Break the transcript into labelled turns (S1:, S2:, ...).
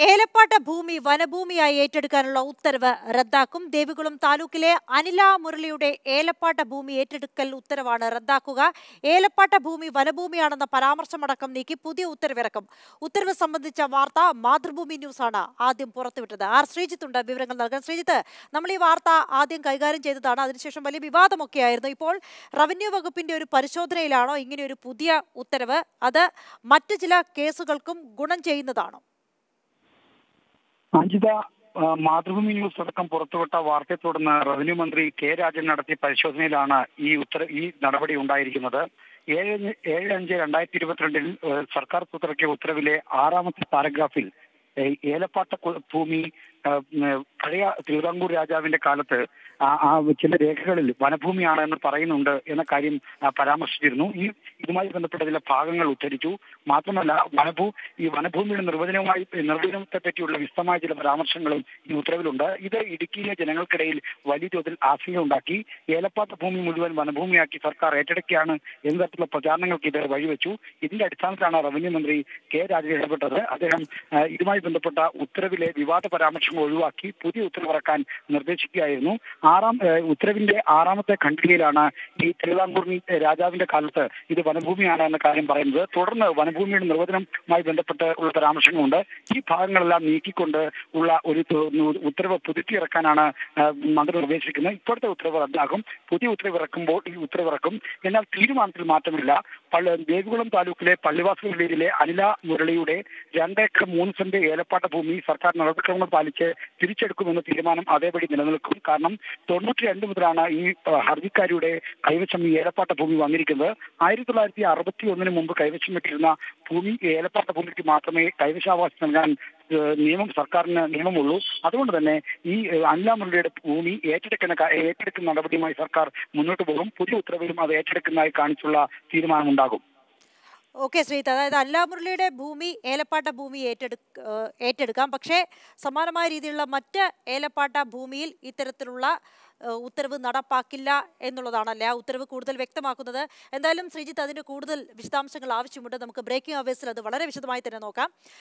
S1: ഏലപ്പാട്ട ഭൂമി വനഭൂമിയായി ഏറ്റെടുക്കാനുള്ള ഉത്തരവ് റദ്ദാക്കും ദേവികുളം താലൂക്കിലെ അനില മുരളിയുടെ ഏലപ്പാട്ട ഭൂമി ഏറ്റെടുക്കൽ ഉത്തരവാണ് റദ്ദാക്കുക ഏലപ്പാട്ട ഭൂമി വനഭൂമിയാണെന്ന പരാമർശമടക്കം നീക്കി പുതിയ ഉത്തരവിറക്കും ഉത്തരവ് സംബന്ധിച്ച വാർത്ത മാതൃഭൂമി ന്യൂസാണ് ആദ്യം പുറത്തുവിട്ടത് ആർ ശ്രീജിത്ത് ഉണ്ട് വിവരങ്ങൾ നൽകാൻ ശ്രീജിത്ത് നമ്മൾ ഈ വാർത്ത ആദ്യം കൈകാര്യം ചെയ്തതാണ് അതിനുശേഷം വലിയ വിവാദമൊക്കെ ആയിരുന്നു ഇപ്പോൾ റവന്യൂ വകുപ്പിന്റെ ഒരു പരിശോധനയിലാണോ ഇങ്ങനെ ഒരു പുതിയ ഉത്തരവ് അത് മറ്റു ചില കേസുകൾക്കും ഗുണം ചെയ്യുന്നതാണോ
S2: അഞ്ജിത ആ, മാതൃഭൂമി ന്യൂസ് അടക്കം പുറത്തുവിട്ട വാർത്തയെ തുടർന്ന് റവന്യൂ മന്ത്രി കെ രാജൻ നടത്തിയ പരിശോധനയിലാണ് ഈ ഉത്തര ഈ നടപടി ഉണ്ടായിരിക്കുന്നത് ഏഴ് അഞ്ച് ഏഴ് അഞ്ച് രണ്ടായിരത്തി ഇരുപത്തിരണ്ടിൽ ഏഹ്, സർക്കാർ പുറത്തിറക്കിയ ഉത്തരവിലെ ആറാമത്തെ പാരഗ്രാഫിൽ ഏഹ്, ഏലപ്പാട്ട കു- ഭൂമി ഏഹ്, ഉം, പഴയ തിരുവിതാംകൂർ രാജാവിന്റെ കാലത്ത് ആ- ആ ചില രേഖകളിൽ വനഭൂമിയാണ് എന്ന് പറയുന്നുണ്ട് എന്ന കാര്യം ആ, പരാമർശിച്ചിരുന്നു ഈ ഇതുമായി ബന്ധപ്പെട്ട ചില ഭാഗങ്ങൾ ഉദ്ധരിച്ചു മാത്രമല്ല വനഭൂ ഈ വനഭൂമിയുടെ നിർവചനവുമായി നിർവചനത്തെ പറ്റിയുള്ള വിശദമായ ചില പരാമർശങ്ങളും ഈ ഉത്തരവിലുണ്ട് ഇത് ഇടുക്കിയിലെ ജനങ്ങൾക്കിടയിൽ വലിയ തോതിൽ ആശങ്ക ഉണ്ടാക്കി ഏലപ്പാട്ട ഭൂമി മുഴുവൻ വനഭൂമിയാക്കി സർക്കാർ ഏറ്റെടുക്കുകയാണ് എന്ന തരത്തിലുള്ള പ്രചാരണങ്ങൾക്ക് ഇത് വഴിവെച്ചു ഇതിന്റെ അടിസ്ഥാനത്തിലാണ് റവന്യൂ മന്ത്രി കെ രാജൻ ഇടപെട്ടത് അദ്ദേഹം ആ, ഇതുമായി ബന്ധപ്പെട്ട ഉത്തരവിലെ വിവാദ പരാമർശങ്ങൾ ഒഴിവാക്കി പുതിയ ഉത്തരവിറക്കാൻ നിർദ്ദേശിക്കുകയായിരുന്നു ആറാം ഏ, ഉത്തരവിന്റെ ആറാമത്തെ ഖണ്ഡികയിലാണ് ഈ തിരുവിതാംകൂർ രാജാവിന്റെ കാലത്ത് ഇത് വനഭൂമിയാണ് എന്ന കാര്യം പറയുന്നത് തുടർന്ന് വനഭൂമിയുടെ നിർവചനവുമായി ബന്ധപ്പെട്ട് ഉള്ള പരാമർശങ്ങളുണ്ട് ഈ ഭാഗങ്ങളെല്ലാം നീക്കിക്കൊണ്ട് ഉള്ള ഒരു തു- ഉത്തരവ് പുതുക്കിയിറക്കാനാണ് ആ, മന്ത്രി നിർദ്ദേശിക്കുന്നത് ഇപ്പോഴത്തെ ഉത്തരവ് റദ്ദാകും പുതിയ ഉത്തരവ് ഇറക്കുമ്പോൾ ഈ ഉത്തരവ് ഇറക്കും എന്നാൽ തീരുമാനത്തിൽ മാറ്റമില്ല പള്ള ദേവികുളം താലൂക്കിലെ പള്ളിവാസ വില്ലേജിലെ അനില മുരളിയുടെ രണ്ടേക്കർ മൂന്ന് സെന്റ് ഏലപ്പാട്ട ഭൂമി സർക്കാർ നടപടിക്രമങ്ങൾ പാലിച്ച് തിരിച്ചെടുക്കുമെന്ന തീരുമാനം അതേപടി നിലനിൽക്കും കാരണം തൊണ്ണൂറ്റി രണ്ട് മുതലാണ് ഈ ആ, ഹർജിക്കാരിയുടെ കൈവശം ഈ ഏലപ്പാട്ട ഭൂമി വന്നിരിക്കുന്നത് ആയിരത്തി തൊള്ളായിരത്തി അറുപത്തി ഒന്നിന് മുമ്പ് കൈവശം വെച്ചിരുന്ന ഭൂമി ഈ ഏലപ്പാട്ട ഭൂമിക്ക് മാത്രമേ കൈവശാവകാശം നൽകാൻ ഏഹ്, നിയമം സർക്കാരിന് നിയമമുള്ളൂ അതുകൊണ്ട് തന്നെ ഈ ഏഹ്, അനില മുരളിയുടെ ഭൂമി ഏറ്റെടുക്കുന്ന കാ- ഏറ്റെടുക്കുന്ന നടപടിയുമായി സർക്കാർ മുന്നോട്ട് പോകും പുതിയ ഉത്തരവിലും അത് ഏറ്റെടുക്കുന്നതായി കാണിച്ചുള്ള തീരുമാനമുണ്ടാകും
S1: ഓക്കെ ശ്രീത്ത് അതായത് അല്ലാ മുരളിയുടെ ഭൂമി ഏലപ്പാട്ട ഭൂമി ഏറ്റെടുക്ക ഏഹ് ഏറ്റെടുക്കാം പക്ഷേ സമാനമായ രീതിയിലുള്ള മറ്റ് ഏലപ്പാട്ട ഭൂമിയിൽ ഇത്തരത്തിലുള്ള ഏഹ് ഉത്തരവ് നടപ്പാക്കില്ല എന്നുള്ളതാണല്ലേ ആ ഉത്തരവ് കൂടുതൽ വ്യക്തമാക്കുന്നത് എന്തായാലും ശ്രീജിത്ത് അതിന് കൂടുതൽ വിശദാംശങ്ങൾ ആവശ്യമുണ്ട് നമുക്ക് ബ്രേക്കിംഗ് അവേഴ്സിൽ അത് വളരെ വിശദമായി തന്നെ നോക്കാം